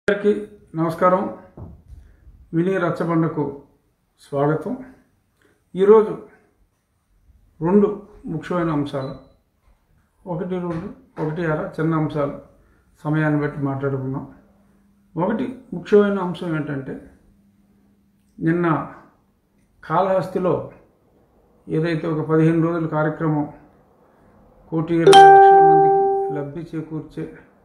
అందరికీ నమస్కారం విని రచ్చబండకు స్వాగతం ఈరోజు రెండు ముఖ్యమైన అంశాలు ఒకటి రెండు ఒకటి అర చిన్న అంశాలు సమయాన్ని బట్టి మాట్లాడుకుందాం ఒకటి ముఖ్యమైన అంశం ఏంటంటే నిన్న కాళహస్తిలో ఏదైతే ఒక పదిహేను రోజుల కార్యక్రమం కోటి ఇరవై లక్షల మందికి లబ్ధి చేకూర్చే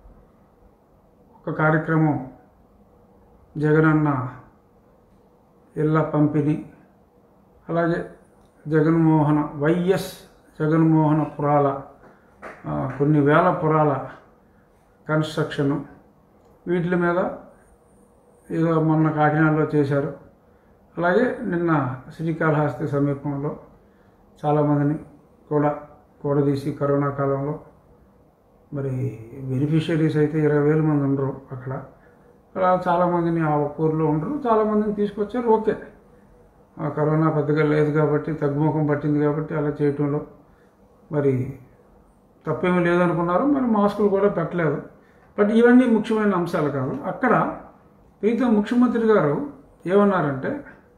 ఒక కార్యక్రమం జగనన్న ఇళ్ళ పంపిణీ అలాగే జగన్మోహన వైఎస్ జగన్మోహన పురాల ఆ, కొన్ని వేల పురాల కన్స్ట్రక్షను వీటి మీద ఏదో మొన్న కాకినాడలో చేశారు అలాగే నిన్న శ్రీకాళహస్తి సమీపంలో చాలామందిని కూడా కూడదీసి కరోనా కాలంలో మరి బెనిఫిషియరీస్ అయితే ఇరవై వేల మంది ఉండరు అక్కడ అలా చాలామందిని ఆ ఊర్లో ఉండరు చాలామందిని తీసుకొచ్చారు ఓకే ఆ కరోనా పెద్దగా లేదు కాబట్టి తగ్గుముఖం పట్టింది కాబట్టి అలా చేయటంలో మరి తప్పేమీ లేదనుకున్నారు మరి మాస్కులు కూడా పెట్టలేదు బట్ ఇవన్నీ ముఖ్యమైన అంశాలు కాదు అక్కడ ప్రీతం ముఖ్యమంత్రి గారు ఏమన్నారంటే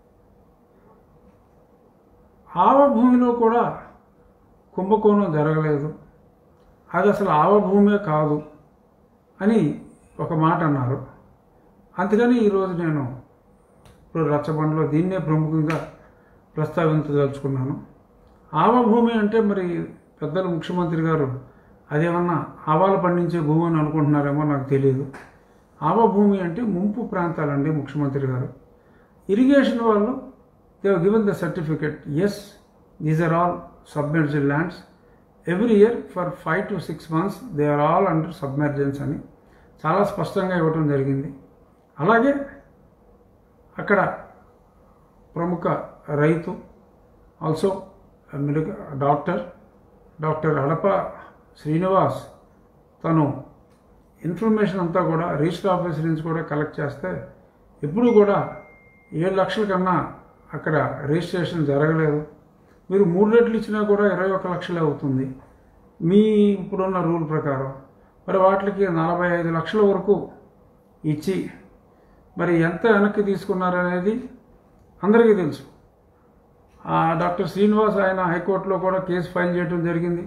ఆవ భూమిలో కూడా కుంభకోణం జరగలేదు అది అసలు ఆవభూమే కాదు అని ఒక మాట అన్నారు అందుకని ఈరోజు నేను ఇప్పుడు రచ్చబండలో దీన్నే ప్రముఖంగా ప్రస్తావించదలుచుకున్నాను ఆవభూమి అంటే మరి పెద్దలు ముఖ్యమంత్రి గారు అదేమన్నా ఆవాలు పండించే భూమి అని అనుకుంటున్నారేమో నాకు తెలియదు ఆవభూమి అంటే ముంపు ప్రాంతాలండి ముఖ్యమంత్రి గారు ఇరిగేషన్ వాళ్ళు they given the certificate as these are all submerged lands every year for five to six months they are all under submergence అని చాలా స్పష్టంగా ఇవ్వటం జరిగింది అలాగే అక్కడ ప్రముఖ రైతు ఆల్సో మిలుగ డాక్టర్ డాక్టర్ అడప శ్రీనివాస్ తను ఇన్ఫర్మేషన్ అంతా కూడా రిజిస్టర్ ఆఫీస్ నుంచి కూడా కలెక్ట్ చేస్తే ఎప్పుడు కూడా ఏడు లక్షల కన్నా అక్కడ రిజిస్ట్రేషన్ జరగలేదు మీరు మూడు రెట్లు ఇచ్చినా కూడా ఇరవై ఒక్క లక్షలే అవుతుంది మీ ఇప్పుడున్న రూల్ ప్రకారం మరి వాటికి నలభై ఐదు లక్షల వరకు ఇచ్చి మరి ఎంత వెనక్కి తీసుకున్నారనేది అందరికీ తెలుసు ఆ డాక్టర్ శ్రీనివాస్ ఆయన హైకోర్టులో కూడా కేసు ఫైల్ చేయడం జరిగింది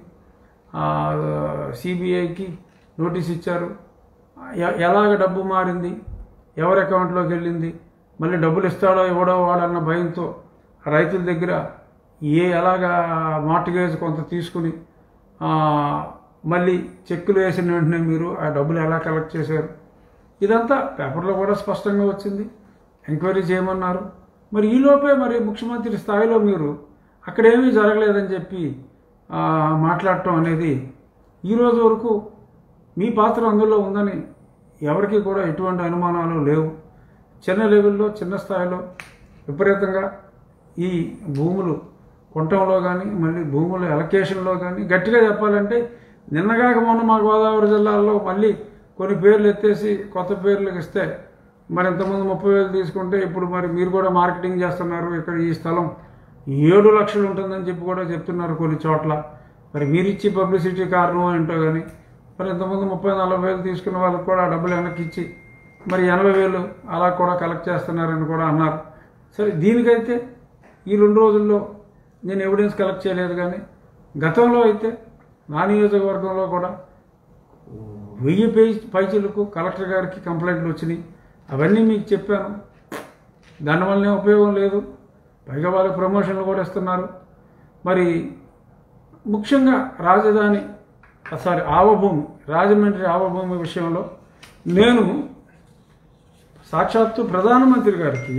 సిబిఐకి నోటీస్ ఇచ్చారు ఎ- ఎలాగ డబ్బు మారింది ఎవరి అకౌంట్లోకి వెళ్ళింది మళ్ళీ డబ్బులు ఇస్తాడో ఇవ్వడో వాడన్న భయంతో రైతుల దగ్గర ఏ ఎలాగా మార్టిగేజ్ కొంత తీసుకుని ఆ, మళ్ళీ చెక్కులు వేసిన వెంటనే మీరు ఆ డబ్బులు ఎలా కలెక్ట్ చేశారు ఇదంతా పేపర్లో కూడా స్పష్టంగా వచ్చింది ఎంక్వైరీ చేయమన్నారు మరి ఈలోపే మరి ముఖ్యమంత్రి స్థాయిలో మీరు అక్కడేమీ జరగలేదని చెప్పి ఆ, మాట్లాడటం అనేది ఈ రోజు వరకు మీ పాత్ర అందులో ఉందని ఎవరికి కూడా ఎటువంటి అనుమానాలు లేవు చిన్న లెవెల్లో చిన్న స్థాయిలో విపరీతంగా ఈ భూములు కొనటంలో కానీ మళ్ళీ భూముల ఎలకేషన్లో కానీ గట్టిగా చెప్పాలంటే నిన్నగాక మొన్న మా గోదావరి జిల్లాలో మళ్ళీ కొన్ని పేర్లు ఎత్తేసి కొత్త పేర్లకు ఇస్తే మరి ఇంతకుముందు ముప్పై వేలు తీసుకుంటే ఇప్పుడు మరి మీరు కూడా మార్కెటింగ్ చేస్తున్నారు ఇక్కడ ఈ స్థలం ఏడు లక్షలు ఉంటుందని చెప్పి కూడా చెప్తున్నారు కొన్ని చోట్ల మరి మీరు ఇచ్చి పబ్లిసిటీ కారణం ఏంటో కానీ మరి ఇంతకుముందు ముప్పై నలభై వేలు తీసుకున్న వాళ్ళకి కూడా ఆ డబ్బులు వెనక్కి ఇచ్చి మరి ఎనభై వేలు అలా కూడా కలెక్ట్ చేస్తున్నారని కూడా అన్నారు సరే దీనికైతే ఈ రెండు రోజుల్లో నేను ఎవిడెన్స్ కలెక్ట్ చేయలేదు కానీ గతంలో అయితే నా నియోజకవర్గంలో కూడా వెయ్యి పేజ్ పైచీలకు కలెక్టర్ గారికి కంప్లైంట్లు వచ్చినాయి అవన్నీ మీకు చెప్పాను దానివల్లనే ఉపయోగం లేదు పైగా వాళ్ళ ప్రమోషన్లు కూడా ఇస్తున్నారు మరి ముఖ్యంగా రాజధాని సారీ ఆవభూమి రాజమండ్రి ఆవభూమి విషయంలో నేను సాక్షాత్తు ప్రధానమంత్రి గారికి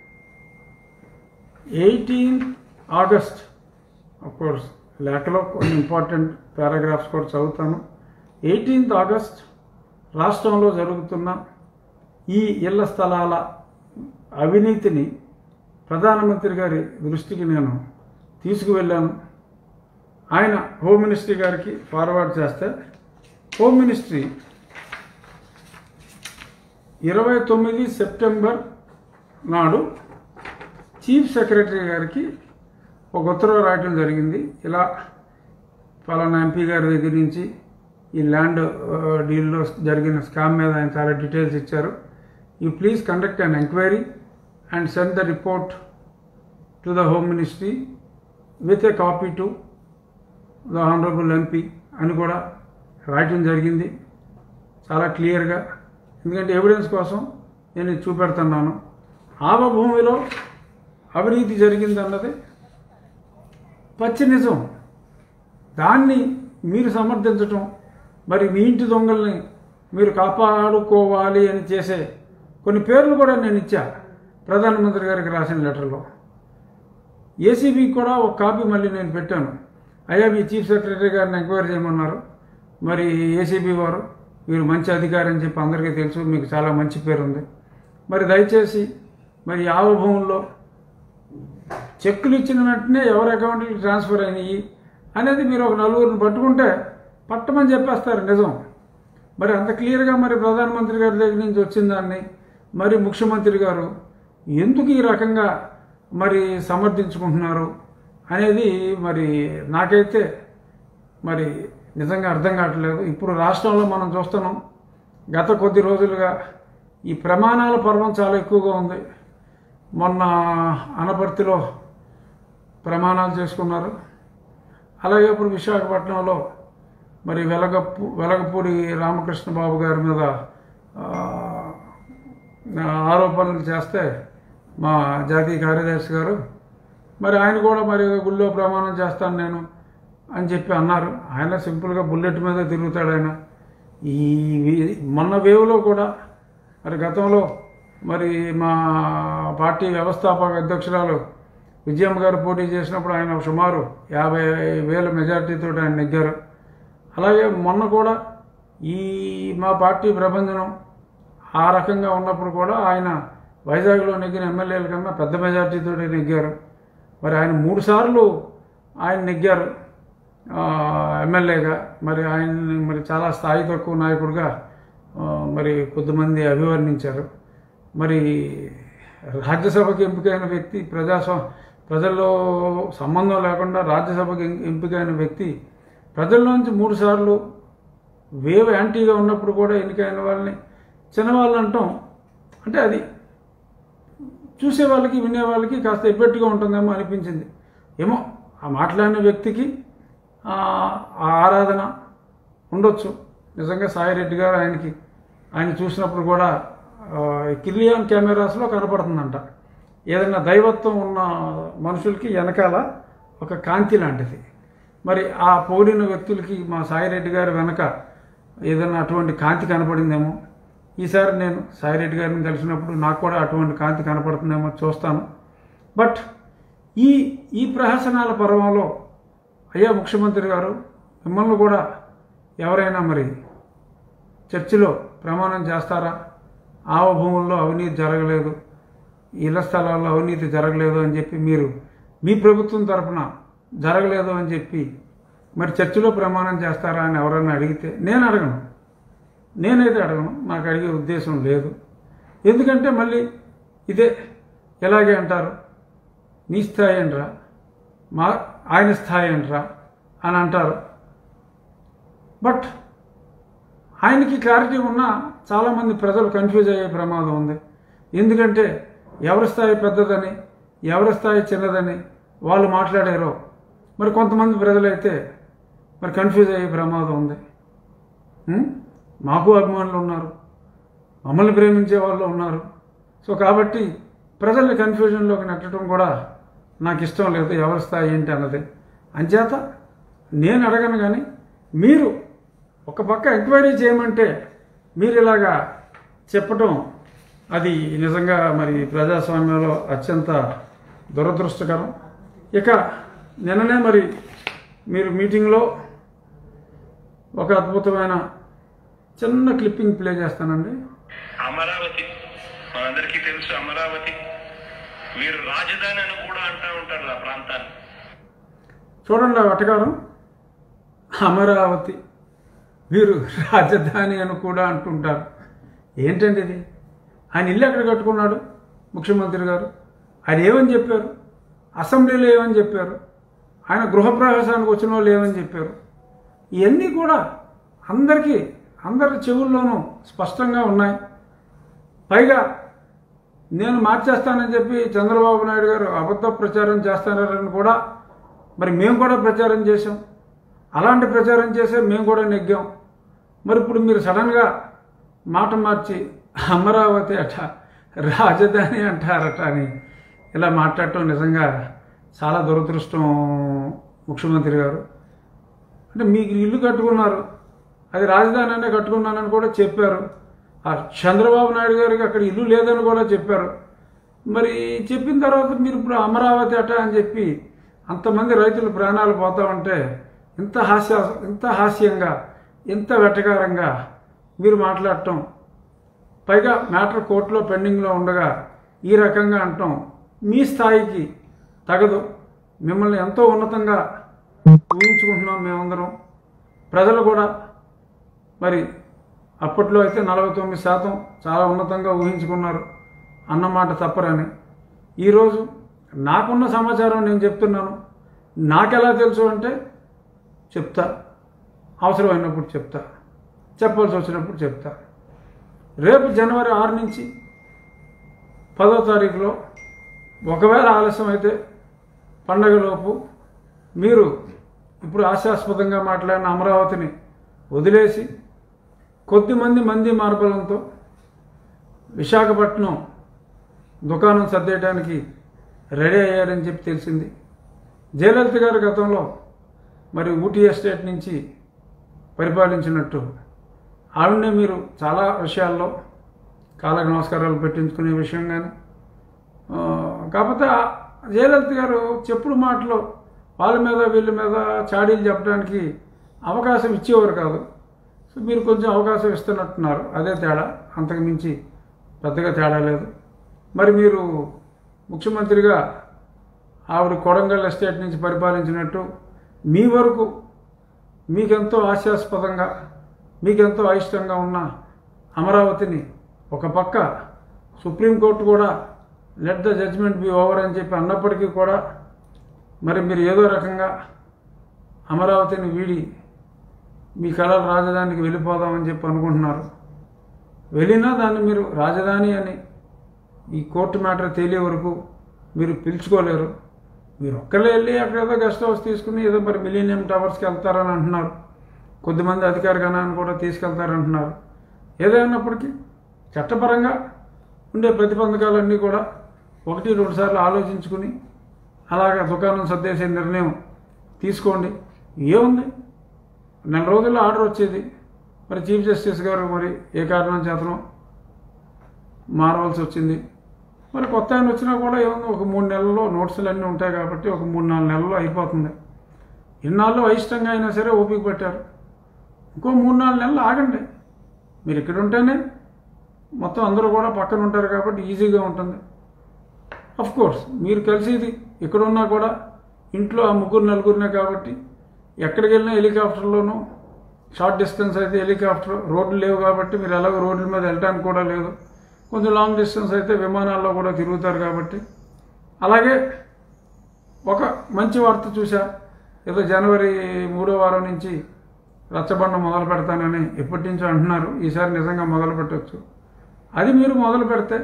ఎయిటీన్ ఆగస్ట్ కోర్స్ లేఖలో కొన్ని ఇంపార్టెంట్ పారాగ్రాఫ్స్ కూడా చదువుతాను ఎయిటీన్త్ ఆగస్ట్ రాష్ట్రంలో జరుగుతున్న ఈ ఇళ్ల స్థలాల అవినీతిని ప్రధానమంత్రి గారి దృష్టికి నేను తీసుకువెళ్ళాను ఆయన హోమ్ మినిస్ట్రీ గారికి ఫార్వర్డ్ చేస్తే హోమ్ మినిస్ట్రీ ఇరవై తొమ్మిది సెప్టెంబర్ నాడు చీఫ్ సెక్రటరీ గారికి ఒక ఉత్తర్వు రాయటం జరిగింది ఇలా పలానా ఎంపీ గారి దగ్గర నుంచి ఈ ల్యాండ్ ఆ, డీల్లో జరిగిన స్కామ్ మీద ఆయన చాలా డీటెయిల్స్ ఇచ్చారు you please conduct an inquiry and send the report to the Home Ministry with a copy to the Honorable MP అని కూడా రాయటం జరిగింది చాలా క్లియర్గా ఎందుకంటే ఎవిడెన్స్ కోసం నేను ఇది చూపెడుతున్నాను ఆవ భూమిలో అవినీతి జరిగిందన్నది పచ్చి నిజం దాన్ని మీరు సమర్థించటం మరి మీ ఇంటి దొంగల్ని మీరు కాపాడుకోవాలి అని చేసే కొన్ని పేర్లు కూడా నేను ఇచ్చా ప్రధానమంత్రి గారికి రాసిన లెటర్లో ఏసీబీకి కూడా ఒక కాపీ మళ్ళీ నేను పెట్టాను అయ్యా మీ చీఫ్ సెక్రటరీ గారిని ఎంక్వైరీ చేయమన్నారు మరి ఏసీబీ వారు మీరు మంచి అధికారి అని చెప్పి అందరికీ తెలుసు మీకు చాలా మంచి పేరు ఉంది మరి దయచేసి మరి ఆవ భూముల్లో చెక్కులు ఇచ్చిన వెంటనే ఎవరి అకౌంట్కి ట్రాన్స్ఫర్ అయినాయి అనేది మీరు ఒక నలుగురిని పట్టుకుంటే పట్టమని చెప్పేస్తారు నిజం మరి అంత క్లియర్గా మరి ప్రధానమంత్రి గారి దగ్గర నుంచి వచ్చిన దాన్ని మరి ముఖ్యమంత్రి గారు ఎందుకు ఈ రకంగా మరి సమర్థించుకుంటున్నారు అనేది మరి నాకైతే మరి నిజంగా అర్థం కావట్లేదు ఇప్పుడు రాష్ట్రంలో మనం చూస్తున్నాం గత కొద్ది రోజులుగా ఈ ప్రమాణాల పర్వం చాలా ఎక్కువగా ఉంది మొన్న అనపర్తిలో ప్రమాణాలు చేసుకున్నారు అలాగే ఇప్పుడు విశాఖపట్నంలో మరి వెలగప్పు వెలగపూడి రామకృష్ణ బాబు గారి మీద ఆ, ఆరోపణలు చేస్తే మా జాతీయ కార్యదర్శి గారు మరి ఆయన కూడా మరి గుళ్ళో ప్రమాణం చేస్తాను నేను అని చెప్పి అన్నారు ఆయన సింపుల్గా బుల్లెట్ మీద తిరుగుతాడు ఆయన ఈ వీ- మొన్న వేవ్లో కూడా మరి గతంలో మరి మా పార్టీ వ్యవస్థాపక అధ్యక్షురాలు విజయమ్మ గారు పోటీ చేసినప్పుడు ఆయన సుమారు యాభై వేల మెజార్టీతో ఆయన నెగ్గారు అలాగే మొన్న కూడా ఈ మా పార్టీ ప్రభంజనం ఆ రకంగా ఉన్నప్పుడు కూడా ఆయన వైజాగ్లో నెగ్గిన ఎమ్మెల్యేల కన్నా పెద్ద మెజార్టీతో నెగ్గారు మరి ఆయన మూడు సార్లు ఆయన నెగ్గారు ఆ, ఎమ్మెల్యేగా మరి ఆయన్ని మరి చాలా స్థాయి తక్కువ నాయకుడిగా ఆ, మరి కొద్దిమంది అభివర్ణించారు మరి రాజ్యసభకి ఎంపికైన వ్యక్తి ప్రజాస్వా ప్రజల్లో సంబంధం లేకుండా రాజ్యసభకి ఎం- ఎంపికైన వ్యక్తి ప్రజల్లోంచి మూడు సార్లు వేవ్ యాంటీగా ఉన్నప్పుడు కూడా ఎన్నికైన వాళ్ళని చిన్నవాళ్ళు అంటాం అంటే అది చూసే వాళ్ళకి వినే వాళ్ళకి కాస్త ఎబ్బెట్టుగా ఉంటుందేమో అనిపించింది ఏమో ఆ మాట్లాడిన వ్యక్తికి ఆ ఆ ఆరాధన ఉండొచ్చు నిజంగా సాయిరెడ్డి గారు ఆయనకి ఆయన చూసినప్పుడు కూడా ఆ, కిర్లియాన్ కెమెరాస్లో కనపడుతుందంట ఏదైనా దైవత్వం ఉన్న మనుషులకి వెనకాల ఒక కాంతి లాంటిది మరి ఆ పోలిన వ్యక్తులకి మా సాయిరెడ్డి గారి వెనక ఏదైనా అటువంటి కాంతి కనపడిందేమో ఈసారి నేను సాయిరెడ్డి గారిని కలిసినప్పుడు నాకు కూడా అటువంటి కాంతి కనపడుతుందేమో చూస్తాను బట్ ఈ ఈ ప్రహసనాల పర్వంలో అయ్యా ముఖ్యమంత్రి గారు మిమ్మల్ని కూడా ఎవరైనా మరి చర్చిలో ప్రమాణం చేస్తారా ఆవ భూముల్లో అవినీతి జరగలేదు ఇళ్ల స్థలాల్లో అవినీతి జరగలేదు అని చెప్పి మీరు మీ ప్రభుత్వం తరపున జరగలేదు అని చెప్పి మరి చర్చిలో ప్రమాణం చేస్తారా అని ఎవరైనా అడిగితే నేను అడగను నేనైతే అడగను నాకు అడిగే ఉద్దేశం లేదు ఎందుకంటే మళ్ళీ ఇదే ఎలాగే అంటారు నీ స్థాయి అంటరా మా ఆయన స్థాయి అంటరా అని అంటారు బట్ ఆయనకి క్లారిటీ ఉన్నా చాలామంది ప్రజలు కన్ఫ్యూజ్ అయ్యే ప్రమాదం ఉంది ఎందుకంటే ఎవరి స్థాయి పెద్దదని ఎవరి స్థాయి చిన్నదని వాళ్ళు మాట్లాడారో మరి కొంతమంది ప్రజలైతే మరి కన్ఫ్యూజ్ అయ్యే ప్రమాదం ఉంది ఉం? మాకు అభిమానులు ఉన్నారు మమ్మల్ని ప్రేమించే వాళ్ళు ఉన్నారు సో కాబట్టి ప్రజల్ని కన్ఫ్యూజన్లోకి నెట్టడం కూడా నాకు ఇష్టం లేదు ఎవరి స్థాయి ఏంటి అన్నది అంచేత నేను అడగను కానీ మీరు ఒక పక్క ఎంక్వైరీ చేయమంటే మీరు ఇలాగా చెప్పటం అది నిజంగా మరి ప్రజాస్వామ్యంలో అత్యంత దురదృష్టకరం ఇక నిన్ననే మరి మీరు మీటింగ్లో ఒక అద్భుతమైన చిన్న క్లిప్పింగ్ ప్లే చేస్తానండి అమరావతి మనందరికీ తెలుసు అమరావతి వీరు రాజధాని అని కూడా అంటా ఉంటారు ఆ ప్రాంతాన్ని చూడండి ఆ వటకారం అమరావతి వీరు రాజధాని అని కూడా అంటుంటారు ఏంటండి ఇది ఆయన ఇల్లు ఎక్కడ కట్టుకున్నాడు ముఖ్యమంత్రి గారు ఆయన ఏమని చెప్పారు అసెంబ్లీలో ఏమని చెప్పారు ఆయన గృహప్రవేశానికి వచ్చిన వాళ్ళు ఏమని చెప్పారు ఇవన్నీ కూడా అందరికీ అందరి చెవుల్లోనూ స్పష్టంగా ఉన్నాయి పైగా నేను మార్చేస్తానని చెప్పి చంద్రబాబు నాయుడు గారు అబద్ధ ప్రచారం చేస్తున్నారని కూడా మరి మేము కూడా ప్రచారం చేశాం అలాంటి ప్రచారం చేసే మేము కూడా నెగ్గాం మరి ఇప్పుడు మీరు సడన్గా మాట మార్చి అమరావతి అట రాజధాని అంటారట అని ఇలా మాట్లాడటం నిజంగా చాలా దురదృష్టం ముఖ్యమంత్రి గారు అంటే మీకు ఇల్లు కట్టుకున్నారు అది రాజధాని అనే కట్టుకున్నానని కూడా చెప్పారు ఆ చంద్రబాబు నాయుడు గారికి అక్కడ ఇల్లు లేదని కూడా చెప్పారు మరి చెప్పిన తర్వాత మీరు ఇప్పుడు అమరావతి అట అని చెప్పి అంతమంది రైతులు ప్రాణాలు పోతా ఉంటే ఇంత హాస్య ఇంత హాస్యంగా ఇంత వెటకారంగా మీరు మాట్లాడటం పైగా మ్యాటర్ కోర్టులో పెండింగ్లో ఉండగా ఈ రకంగా అంటాం మీ స్థాయికి తగదు మిమ్మల్ని ఎంతో ఉన్నతంగా ఊహించుకుంటున్నాం మేమందరం ప్రజలు కూడా మరి అప్పట్లో అయితే నలభై తొమ్మిది శాతం చాలా ఉన్నతంగా ఊహించుకున్నారు అన్నమాట తప్పరని ఈరోజు నాకున్న సమాచారం నేను చెప్తున్నాను నాకెలా తెలుసు అంటే చెప్తా అవసరమైనప్పుడు చెప్తా చెప్పాల్సి వచ్చినప్పుడు చెప్తా రేపు జనవరి ఆరు నుంచి పదో తారీఖులో ఒకవేళ ఆలస్యం అయితే పండగలోపు మీరు ఇప్పుడు ఆశాస్పదంగా మాట్లాడిన అమరావతిని వదిలేసి కొద్దిమంది మంది మార్బలంతో విశాఖపట్నం దుకాణం సర్దేయడానికి రెడీ అయ్యారని చెప్పి తెలిసింది జయలలిత గారు గతంలో మరి ఊటీ ఎస్టేట్ నుంచి పరిపాలించినట్టు ఆవిడనే మీరు చాలా విషయాల్లో కాళ్ళకు నమస్కారాలు పెట్టించుకునే విషయం కానీ ఆ, కాకపోతే ఆ జయలలిత గారు చెప్పుడు మాటలు వాళ్ళ మీద వీళ్ళ మీద చాడీలు చెప్పడానికి అవకాశం ఇచ్చేవారు కాదు సో మీరు కొంచెం అవకాశం ఇస్తున్నట్టున్నారు అదే తేడా అంతకు మించి పెద్దగా తేడా లేదు మరి మీరు ముఖ్యమంత్రిగా ఆవిడ కొడంగల్ ఎస్టేట్ నుంచి పరిపాలించినట్టు మీ వరకు మీకెంతో ఆశాస్పదంగా మీకెంతో అయిష్టంగా ఉన్న అమరావతిని ఒక పక్క సుప్రీంకోర్టు కూడా let the judgement be over అని చెప్పి అన్నప్పటికీ కూడా మరి మీరు ఏదో రకంగా అమరావతిని వీడి మీ కళల రాజధానికి వెళ్ళిపోదామని చెప్పి అనుకుంటున్నారు వెళ్ళినా దాన్ని మీరు రాజధాని అని ఈ కోర్టు మ్యాటర్ తేలే వరకు మీరు పిలుచుకోలేరు మీరు ఒక్కళ్ళే వెళ్ళి అక్కడ ఏదో గెస్ట్ హౌస్ తీసుకుని ఏదో మరి మిలీనియం టవర్స్కి వెళ్తారని అంటున్నారు కొద్దిమంది అధికార గణాన్ని కూడా తీసుకెళ్తారంటున్నారు ఏదైనప్పటికీ చట్టపరంగా ఉండే ప్రతిబంధకాలన్నీ కూడా ఒకటి రెండు సార్లు ఆలోచించుకుని అలాగా దుకాణం సర్దేసే నిర్ణయం తీసుకోండి ఏముంది నెల రోజుల్లో ఆర్డర్ వచ్చేది మరి చీఫ్ జస్టిస్ గారు మరి ఏ కారణం చేతనో మారవలసి వచ్చింది మరి కొత్త ఆయన వచ్చినా కూడా ఏముంది ఒక మూడు నెలల్లో నోట్సులు అన్నీ ఉంటాయి కాబట్టి ఒక మూడు నాలుగు నెలల్లో అయిపోతుంది ఇన్నాళ్ళు అయిష్టంగా అయినా సరే ఓపిక పెట్టారు ఇంకో మూడు నాలుగు నెలలు ఆగండి మీరు ఇక్కడ ఉంటేనే మొత్తం అందరూ కూడా పక్కన ఉంటారు కాబట్టి ఈజీగా ఉంటుంది అఫ్ కోర్స్ మీరు కలిసేది ఇక్కడ ఉన్నా కూడా ఇంట్లో ఆ ముగ్గురు నలుగురినే కాబట్టి ఎక్కడికి వెళ్ళినా హెలికాప్టర్లోనూ షార్ట్ డిస్టెన్స్ అయితే హెలికాప్టర్ రోడ్లు లేవు కాబట్టి మీరు ఎలాగో రోడ్ల మీద వెళ్ళడానికి కూడా లేదు కొంచెం లాంగ్ డిస్టెన్స్ అయితే విమానాల్లో కూడా తిరుగుతారు కాబట్టి అలాగే ఒక మంచి వార్త చూసా ఏదో జనవరి మూడో వారం నుంచి రచ్చబండ మొదలు పెడతానని ఎప్పటి నుంచో అంటున్నారు ఈసారి నిజంగా మొదలు పెట్టవచ్చు అది మీరు మొదలు పెడితే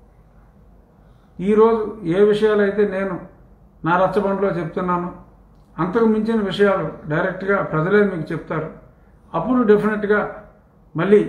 ఈరోజు ఏ విషయాలైతే నేను నా రచ్చబండలో చెప్తున్నాను అంతకు మించిన విషయాలు డైరెక్ట్గా ప్రజలే మీకు చెప్తారు అప్పుడు డెఫినెట్గా మళ్ళీ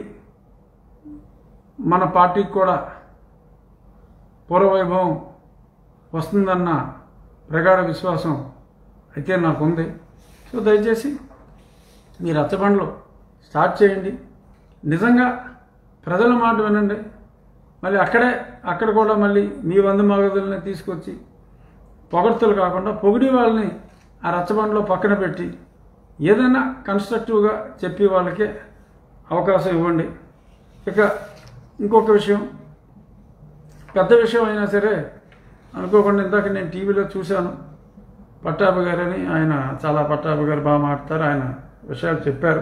మన పార్టీకి కూడా పూర్వవైభవం వస్తుందన్న ప్రగాఢ విశ్వాసం అయితే నాకుంది సో దయచేసి మీ రచ్చబండ్లు స్టార్ట్ చేయండి నిజంగా ప్రజల మాట వినండి మళ్ళీ అక్కడే అక్కడ కూడా మళ్ళీ మీ వంద మగదుల్ని తీసుకొచ్చి పొగడ్తలు కాకుండా పొగిడి వాళ్ళని ఆ రచ్చబండలో పక్కన పెట్టి ఏదైనా కన్స్ట్రక్టివ్గా చెప్పి వాళ్ళకే అవకాశం ఇవ్వండి ఇక ఇంకొక విషయం పెద్ద విషయం అయినా సరే అనుకోకుండా ఇందాక నేను టీవీలో చూశాను పట్టాభి గారని ఆయన చాలా పట్టాభి గారు బాగా మాట్లాడతారు ఆయన విషయాలు చెప్పారు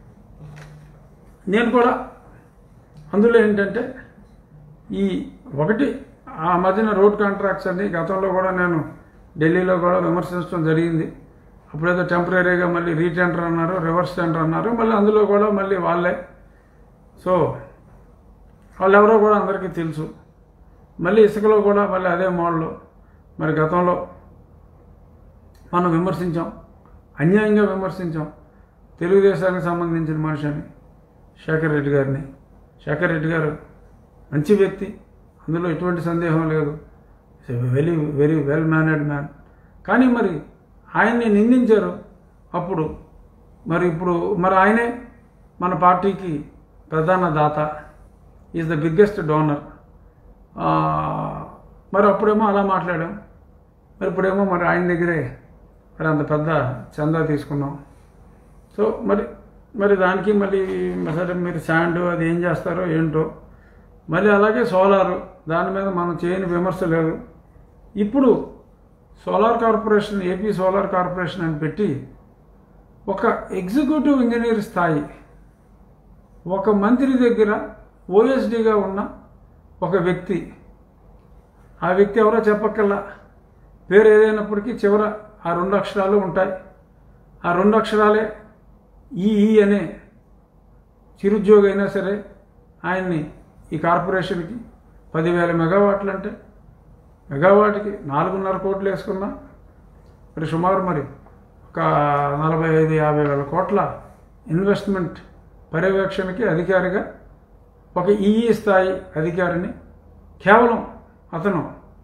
నేను కూడా అందులో ఏంటంటే ఈ ఒకటి ఆ మధ్యన రోడ్ కాంట్రాక్ట్స్ అన్ని గతంలో కూడా నేను ఢిల్లీలో కూడా విమర్శించడం జరిగింది అప్పుడేదో టెంపరీగా మళ్ళీ రీటెండర్ అన్నారు రివర్స్ టెండర్ అన్నారు మళ్ళీ అందులో కూడా మళ్ళీ వాళ్ళే సో వాళ్ళు ఎవరో కూడా అందరికీ తెలుసు మళ్ళీ ఇసుకలో కూడా మళ్ళీ అదే మోడల్ మరి గతంలో మనం విమర్శించాం అన్యాయంగా విమర్శించాం తెలుగుదేశానికి సంబంధించిన మనిషి అని శేఖర్ రెడ్డి గారిని శేఖర్ రెడ్డి గారు మంచి వ్యక్తి అందులో ఎటువంటి సందేహం లేదు very very well mannered man కానీ మరి ఆయన్ని నిందించారు అప్పుడు మరి ఇప్పుడు మరి ఆయనే మన పార్టీకి ప్రధాన దాత ఈజ్ ద బిగ్గెస్ట్ డోనర్ మరి అప్పుడేమో అలా మాట్లాడాం మరి ఇప్పుడేమో మరి ఆయన దగ్గరే మరి అంత పెద్ద చందా తీసుకున్నాం సో మరి మరి దానికి మళ్ళీ సరే మీరు శాండ్ అది ఏం చేస్తారో ఏంటో మళ్ళీ అలాగే సోలారు దాని మీద మనం చేయని విమర్శ లేదు ఇప్పుడు solar corporation AP solar corporation అని పెట్టి ఒక ఎగ్జిక్యూటివ్ ఇంజనీర్ స్థాయి ఒక మంత్రి దగ్గర ఓఎస్డీగా ఉన్న ఒక వ్యక్తి ఆ వ్యక్తి ఎవరో చెప్పక్కల్లా పేరు ఏదైనప్పటికీ చివర ఆ రెండు అక్షరాలు ఉంటాయి ఆ రెండు అక్షరాలే ఈ ఈ అనే చిరుద్యోగి అయినా సరే ఆయన్ని ఈ కార్పొరేషన్కి పదివేల మెగావాట్లు అంటే మెగావాట్కి నాలుగున్నర కోట్లు వేసుకున్నా మరి సుమారు మరి ఒక నలభై ఐదు యాభై వేల కోట్ల ఇన్వెస్ట్మెంట్ పర్యవేక్షణకి అధికారిగా ఒక ఈఈ స్థాయి అధికారిని కేవలం అతను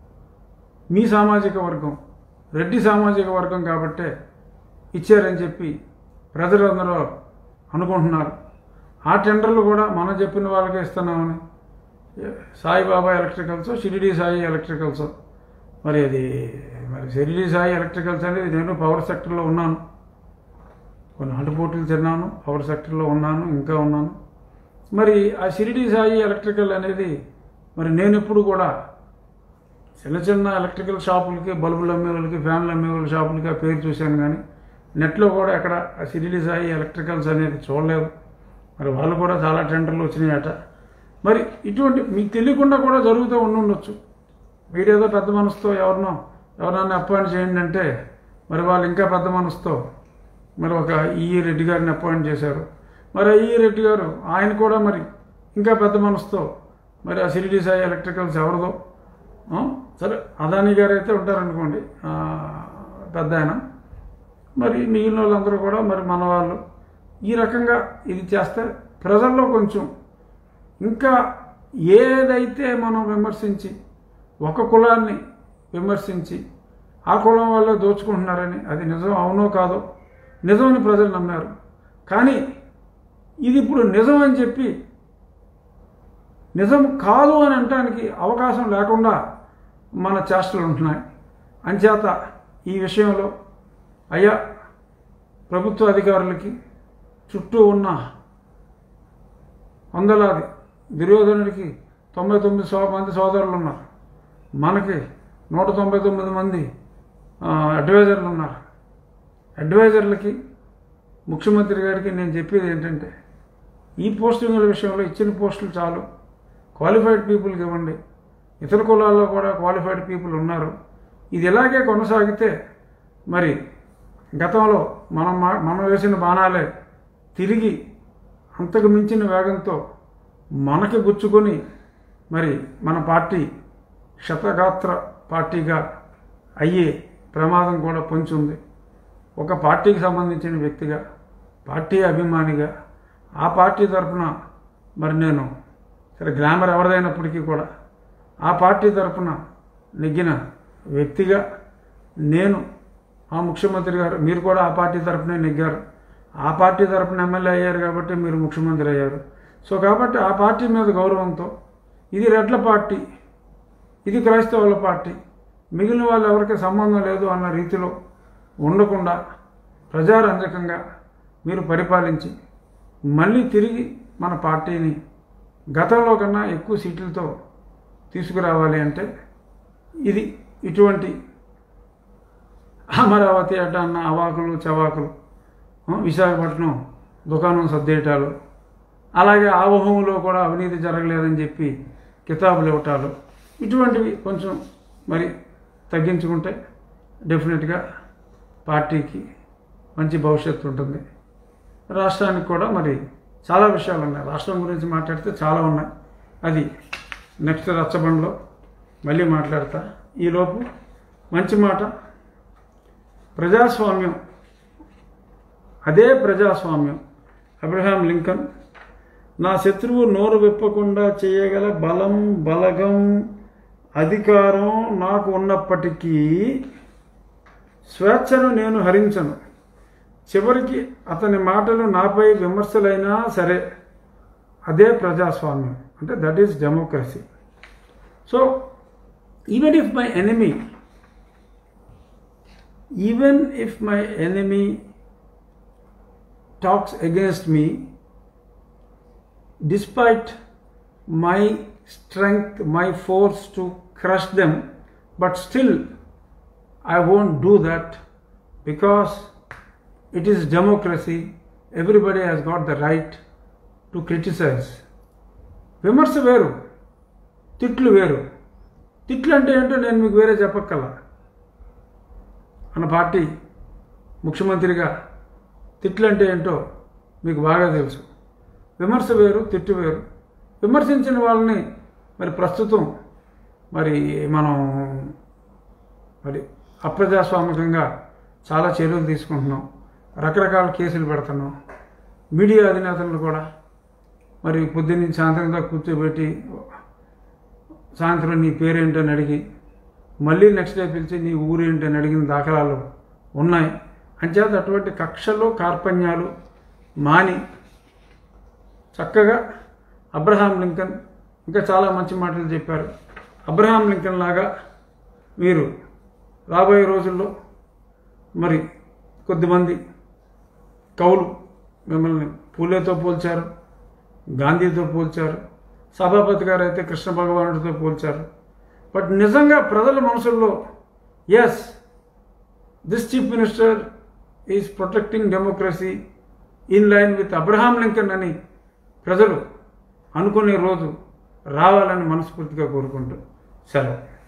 మీ సామాజిక వర్గం రెడ్డి సామాజిక వర్గం కాబట్టే ఇచ్చారని చెప్పి ప్రజలందరూ అనుకుంటున్నారు ఆ టెండర్లు కూడా మనం చెప్పిన వాళ్ళకే ఇస్తున్నామని సాయిబాబా ఎలక్ట్రికల్స్ షిరిడి సాయి ఎలక్ట్రికల్స్ మరి అది మరి షిరిడి సాయి ఎలక్ట్రికల్స్ అనేది నేను పవర్ సెక్టర్లో ఉన్నాను కొన్ని ఆటుపోట్లు తిన్నాను పవర్ సెక్టర్లో ఉన్నాను ఇంకా ఉన్నాను మరి ఆ షిరిడి సాయి ఎలక్ట్రికల్ అనేది మరి నేను ఎప్పుడు కూడా చిన్న చిన్న ఎలక్ట్రికల్ షాపులకి బల్బులు అమ్మే వాళ్ళకి ఫ్యాన్లు అమ్మే వాళ్ళ షాపులకి ఆ పేరు చూశాను కానీ నెట్లో కూడా ఎక్కడ ఆ షిరిడి సాయి ఎలక్ట్రికల్స్ అనేది చూడలేదు మరి వాళ్ళు కూడా చాలా టెండర్లు వచ్చినాయట మరి ఇటువంటి మీకు తెలియకుండా కూడా జరుగుతూ ఉండుండొచ్చు మీరేదో పెద్ద మనసుతో ఎవరినో ఎవరన్నా అపాయింట్ చేయండి అంటే మరి వాళ్ళు ఇంకా పెద్ద మనసుతో మరి ఒక ఈఈ రెడ్డి గారిని అపాయింట్ చేశారు మరి ఆ ఈఈ రెడ్డి గారు ఆయన కూడా మరి ఇంకా పెద్ద మనసుతో మరి ఆ సిరిడి సాయి ఎలక్ట్రికల్స్ ఎవరిదో ఆ, సరే అదానీ గారు అయితే ఉంటారనుకోండి ఆ, పెద్ద ఆయన మరి మిగిలిన వాళ్ళందరూ కూడా మరి మన వాళ్ళు ఈ రకంగా ఇది చేస్తే ప్రజల్లో కొంచెం ఇంకా ఏదైతే మనం విమర్శించి ఒక కులాన్ని విమర్శించి ఆ కులం వాళ్ళే దోచుకుంటున్నారని అది నిజం అవునో కాదో నిజమని ప్రజలు నమ్మారు కానీ ఇది ఇప్పుడు నిజం అని చెప్పి నిజం కాదు అని అనటానికి అవకాశం లేకుండా మన చేష్టలు ఉంటున్నాయి అంచేత ఈ విషయంలో అయ్యా ప్రభుత్వ అధికారులకి చుట్టూ ఉన్న వందలాది దుర్యోధనుడికి తొంభై తొమ్మిది సో మంది సోదరులు ఉన్నారు మనకి నూట తొంభై తొమ్మిది మంది ఆ, అడ్వైజర్లు ఉన్నారు అడ్వైజర్లకి ముఖ్యమంత్రి గారికి నేను చెప్పేది ఏంటంటే ఈ పోస్టింగుల విషయంలో ఇచ్చిన పోస్టులు చాలు క్వాలిఫైడ్ పీపుల్కి ఇవ్వండి ఇతర కులాల్లో కూడా క్వాలిఫైడ్ పీపుల్ ఉన్నారు ఇది ఇలాగే కొనసాగితే మరి గతంలో మనం మా- మనం వేసిన బాణాలే తిరిగి అంతకు మించిన వేగంతో మనకి గుచ్చుకొని మరి మన పార్టీ శతగాత్ర పార్టీగా అయ్యే ప్రమాదం కూడా పొంచి ఉంది ఒక పార్టీకి సంబంధించిన వ్యక్తిగా పార్టీ అభిమానిగా ఆ పార్టీ తరఫున మరి నేను సరే గ్లామర్ ఎవరిదైనప్పటికీ కూడా ఆ పార్టీ తరఫున నెగ్గిన వ్యక్తిగా నేను ఆ ముఖ్యమంత్రి గారు మీరు కూడా ఆ పార్టీ తరఫునే నెగ్గారు ఆ పార్టీ తరఫున ఎమ్మెల్యే అయ్యారు కాబట్టి మీరు ముఖ్యమంత్రి అయ్యారు సో కాబట్టి ఆ పార్టీ మీద గౌరవంతో ఇది రెడ్ల పార్టీ ఇది క్రైస్తవుల పార్టీ మిగిలిన వాళ్ళు ఎవరికి సంబంధం లేదు అన్న రీతిలో ఉండకుండా ప్రజారంజకంగా మీరు పరిపాలించి మళ్ళీ తిరిగి మన పార్టీని గతంలో కన్నా ఎక్కువ సీట్లతో తీసుకురావాలి అంటే ఇది ఇటువంటి అమరావతి అడ్డ అన్న అవాకులు చవాకులు ఆ, విశాఖపట్నం దుకాణం సర్దేయటాలు అలాగే ఆవహంలో కూడా అవినీతి జరగలేదని చెప్పి కితాబులు ఇవ్వటాలు ఇటువంటివి కొంచెం మరి తగ్గించుకుంటే డెఫినెట్గా పార్టీకి మంచి భవిష్యత్తు ఉంటుంది రాష్ట్రానికి కూడా మరి చాలా విషయాలు ఉన్నాయి రాష్ట్రం గురించి మాట్లాడితే చాలా ఉన్నాయి అది నెక్స్ట్ రచ్చబండలో మళ్ళీ మాట్లాడతా ఈలోపు మంచి మాట ప్రజాస్వామ్యం అదే ప్రజాస్వామ్యం అబ్రహాం లింకన్ నా శత్రువు నోరు విప్పకుండా చేయగల బలం బలగం అధికారం నాకు ఉన్నప్పటికీ స్వేచ్ఛను నేను హరించను చివరికి అతని మాటలు నాపై విమర్శలైనా సరే అదే ప్రజాస్వామ్యం అంటే that is democracy so even if my enemy even if my enemy talks against me despite my strength, my force to crush them, but still I won't do that because it is democracy. Everybody has got the right to criticize. విమర్శ వేరు తిట్లు వేరు తిట్లు అంటే ఏంటో నేను మీకు వేరే చెప్పక్కల మన పార్టీ ముఖ్యమంత్రిగా తిట్లు అంటే ఏంటో మీకు బాగా తెలుసు విమర్శ వేరు తిట్టు వేరు విమర్శించిన వాళ్ళని మరి ప్రస్తుతం మరి మనం మరి అప్రజాస్వామికంగా చాలా చర్యలు తీసుకుంటున్నాం రకరకాల కేసులు పెడుతున్నాం మీడియా అధినేతలను కూడా మరి పొద్దున్న సాయంత్రం దాకా కూర్చోబెట్టి సాయంత్రం నీ పేరేంటని అడిగి మళ్ళీ నెక్స్ట్ డే పిలిచి నీ ఊరేంటని అడిగిన దాఖలాలు ఉన్నాయి అంచేత అటువంటి కక్షలు కార్పణ్యాలు మాని చక్కగా అబ్రహాం లింకన్ ఇంకా చాలా మంచి మాటలు చెప్పారు అబ్రహాం లింకన్ లాగా మీరు రాబోయే రోజుల్లో మరి కొద్దిమంది కవులు మిమ్మల్ని పూలేతో పోల్చారు గాంధీతో పోల్చారు సభాపతి గారు అయితే కృష్ణ భగవానుడితో పోల్చారు బట్ నిజంగా ప్రజల మనసుల్లో yes this chief minister is protecting democracy in line with Abraham Lincoln అని ప్రజలు అనుకునే రోజు రావాలని మనస్ఫూర్తిగా కోరుకుంటూ సెలవు